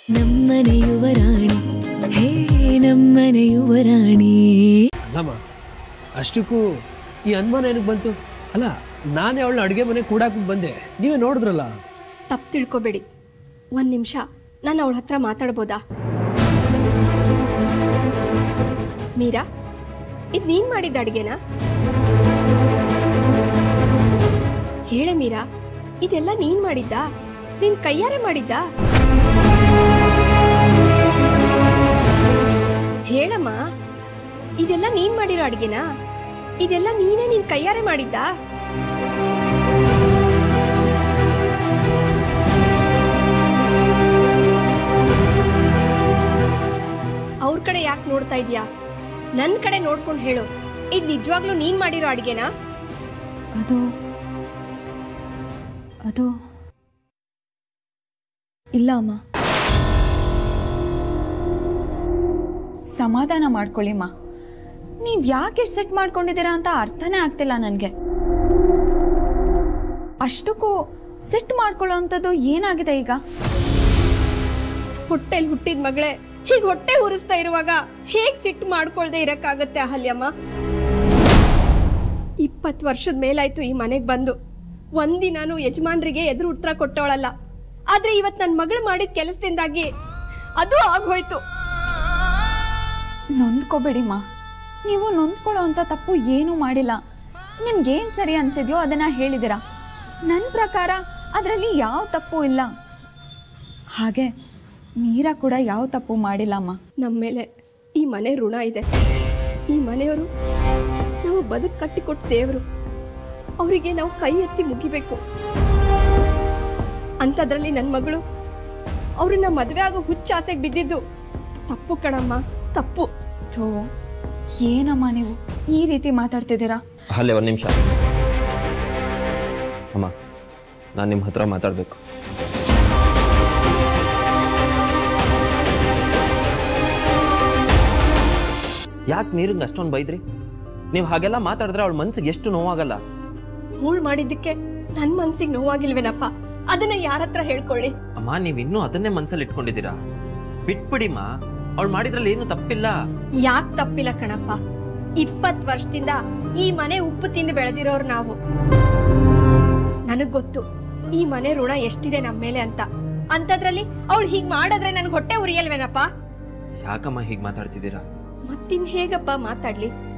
ನಮ್ಮನೆ ಯುವರಾಣಿ ಹೇ ನಮ್ಮನೆ ಯುವರಾಣಿ ಅಲ್ಲಮ್ಮ ಅಷ್ಟಕ್ಕೂ ಈ ಅನುಮಾನ ಏನಕ್ಕೆ ಬಂತು ಅಲ್ಲ ನಾನೇ ಅವಳನ್ನ ಅಡುಗೆ ಮನೆ ಕೂಡಾಕ್ಬಿಟ್ಟು ಬಂದೆ ನೀವೇ ನೋಡಿದ್ರಲ್ಲ ತಪ್ಪು ತಿಳ್ಕೊಬೇಡಿ ಒಂದು ನಿಮಿಷ ನಾನು ಅವಳ ಹತ್ರ ಮಾತಾಡ್ಬೋದಾ ಮೀರಾ ಇದು ನೀನು ಮಾಡಿದ್ದ ಅಡುಗೆನಾ ಹೇಳೆ ಮೀರಾ ಇದೆಲ್ಲ ನೀನು ಮಾಡಿದ್ದ ನಿನ್ನ ಕೈಯಾರೆ ಮಾಡಿದ್ದ ಹೇಳಮ್ಮ ಇದೆಲ್ಲ ನೀನು ಮಾಡಿರೋ ಅಡುಗೆನಾ ಇದೆಲ್ಲ ನೀನೇ ನಿನ್ನ ಕೈಯಾರೆ ಮಾಡಿದ್ದಾ ಅವ್ರ ಕಡೆ ಯಾಕೆ ನೋಡ್ತಾ ಇದೀಯಾ ನನ್ನ ಕಡೆ ನೋಡ್ಕೊಂಡು ಹೇಳು ಇದು ನಿಜವಾಗ್ಲೂ ನೀನ್ ಮಾಡಿರೋ ಅಡ್ಗೆನಾ ಅದು ಅದು ಇಲ್ಲ ಅಮ್ಮ ಸಮಾಧಾನ ಮಾಡ್ಕೊಳ್ಳಿಮ್ಮ ನೀವು ಯಾಕೆ ಸೆಟ್ ಮಾಡ್ಕೊಂಡಿದ್ದೀರಾ ಅಂತ ಅರ್ಥನೇ ಆಗ್ತಿಲ್ಲ ನನಗೆ ಅಷ್ಟಕ್ಕೂ ಸೆಟ್ ಮಾಡ್ಕೊಳ್ಳೋ ಅಂಥದ್ದು ಏನಾಗಿದೆ ಈಗ ಹೊಟ್ಟೆಲ್ ಹುಟ್ಟಿದ ಮಗಳೇ ಹೀಗೆ ಹೊಟ್ಟೆ ಉರಿಸ್ತಾ ಇರುವಾಗ ಹೇಗ್ ಸಿಟ್ಟು ಮಾಡ್ಕೊಳ್ದೆ ಇರಕ್ಕಾಗತ್ತೆ ಅಹಲ್ಯಮ್ಮ ಇಪ್ಪತ್ತು ವರ್ಷದ ಮೇಲಾಯ್ತು ಈ ಮನೆಗೆ ಬಂದು ಒಂದಿನಾನು ಯಜಮಾನ್ರಿಗೆ ಎದುರು ಉತ್ತರ ಕೊಟ್ಟವಳಲ್ಲ ಆದ್ರೆ ಇವತ್ ನನ್ನ ಮಗಳು ಮಾಡಿದ ಕೆಲಸದಿಂದಾಗಿ ಅದು ಆಗೋಯ್ತು ನೊಂದ್ಕೋಬೇಡಿಮ್ಮ ನೀವು ನೊಂದ್ಕೊಳ್ಳೋ ಅಂಥ ತಪ್ಪು ಏನೂ ಮಾಡಿಲ್ಲ ನಿಮ್ಗೇನು ಸರಿ ಅನ್ಸಿದ್ಯೋ ಅದನ್ನ ಹೇಳಿದ್ದೀರಾ ನನ್ನ ಪ್ರಕಾರ ಅದರಲ್ಲಿ ಯಾವ ತಪ್ಪು ಇಲ್ಲ ಹಾಗೆ ಮೀರಾ ಕೂಡ ಯಾವ ತಪ್ಪು ಮಾಡಿಲ್ಲಮ್ಮ ನಮ್ಮ ಮೇಲೆ ಈ ಮನೆ ಋಣ ಇದೆ ಈ ಮನೆಯವರು ನಾವು ಬದುಕು ಕಟ್ಟಿಕೊಟ್ಟ ದೇವರು ಅವರಿಗೆ ನಾವು ಕೈ ಎತ್ತಿ ಮುಗಿಬೇಕು ಅಂಥದ್ರಲ್ಲಿ ನನ್ನ ಮಗಳು ಅವ್ರನ್ನ ಮದುವೆ ಆಗೋ ಹುಚ್ಚಾಸೆಗೆ ಬಿದ್ದಿದ್ದು ತಪ್ಪು ಕಣಮ್ಮ ತಪ್ಪು ಥೋ ಏನಮ್ಮ ನೀವು ಈ ರೀತಿ ಮಾತಾಡ್ತಿದ್ದೀರಾ ಅಲ್ಲೇ ಒಂದು ನಿಮಿಷ ಅಮ್ಮ ನಾನು ನಿಮ್ಮ ಹತ್ರ ಮಾತಾಡಬೇಕು ಯಾಕೆ ನೀರಿಗೆ ಅಷ್ಟೊಂದು ಬೈದ್ರಿ ನೀವು ಹಾಗೆಲ್ಲ ಮಾತಾಡಿದ್ರೆ ಅವಳ ಮನ್ಸಿಗೆ ಎಷ್ಟು ನೋವಾಗಲ್ಲ ಹೂಳ್ ಮಾಡಿದ್ದಕ್ಕೆ ನನ್ನ ಮನ್ಸಿಗೆ ನೋವಾಗಿಲ್ವೇನಪ್ಪ ಅದನ್ನ ಯಾರ ಹತ್ರ ಹೇಳ್ಕೊಳ್ಳಿ ಅಮ್ಮ ನೀವು ಇನ್ನೂ ಅದನ್ನೇ ಮನ್ಸಲ್ಲಿ ಇಟ್ಕೊಂಡಿದ್ದೀರಾ ಬಿಟ್ಬಿಡಿಮ್ಮ ಅವಳು ಮಾಡಿದ್ರಲ್ಲಿ ಏನು ತಪ್ಪಿಲ್ಲ ಯಾಕೆ ತಪ್ಪಿಲ್ಲ ಕಣಪ್ಪ ಇಪ್ಪತ್ತು ವರ್ಷದಿಂದ ಈ ಮನೆ ಉಪ್ಪು ತಿಂದು ಬೆಳೆದಿರೋರು ನಾವು ನನಗ್ ಗೊತ್ತು ಈ ಮನೆ ಋಣ ಎಷ್ಟಿದೆ ನಮ್ಮ ಮೇಲೆ ಅಂತ ಅಂಥದ್ರಲ್ಲಿ ಅವಳು ಹೀಗ್ ಮಾಡಿದ್ರೆ ನನ್ಗೆ ಹೊಟ್ಟೆ ಉರಿಯಲ್ವೇನಪ್ಪ ಯಾಕಮ್ಮ ಹೀಗೆ ಮಾತಾಡ್ತಿದ್ದೀರಾ ಮತ್ತಿನ್ ಹೇಗಪ್ಪ ಮಾತಾಡ್ಲಿ